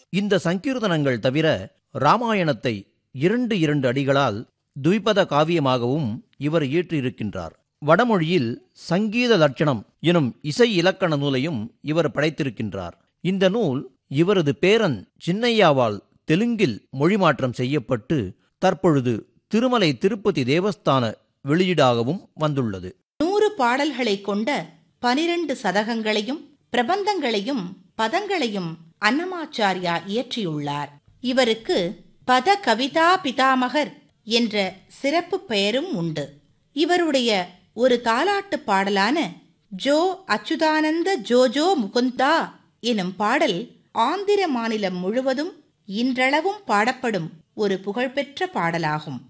இந்த சங்கீர்த்தனங்கள் தவிர ராமாயணத்தை இரண்டு இரண்டு அடிகளால் துய்பத காவியமாகவும் இவர் இயற்றியிருக்கின்றார் வடமொழியில் சங்கீத லட்சணம் எனும் இசை இலக்கண நூலையும் இவர் படைத்திருக்கின்றார் இந்த நூல் இவரது பேரன் சின்னையாவால் தெலுங்கில் மொழிமாற்றம் செய்யப்பட்டு தற்பொழுது திருமலை திருப்பதி தேவஸ்தான வெளியீடாகவும் வந்துள்ளது நூறு பாடல்களை கொண்ட பனிரெண்டு சதகங்களையும் பிரபந்தங்களையும் பதங்களையும் அன்னமாச்சாரியா இயற்றியுள்ளார் இவருக்கு பத கவிதா பிதாமகர் என்ற சிறப்பு பெயரும் உண்டு இவருடைய ஒரு தாலாட்டு பாடலான ஜோ அச்சுதானந்த ஜோஜோ முகுந்தா எனும் பாடல் ஆந்திர மாநிலம் முழுவதும் இன்றளவும் பாடப்படும் ஒரு புகழ்பெற்ற பாடலாகும்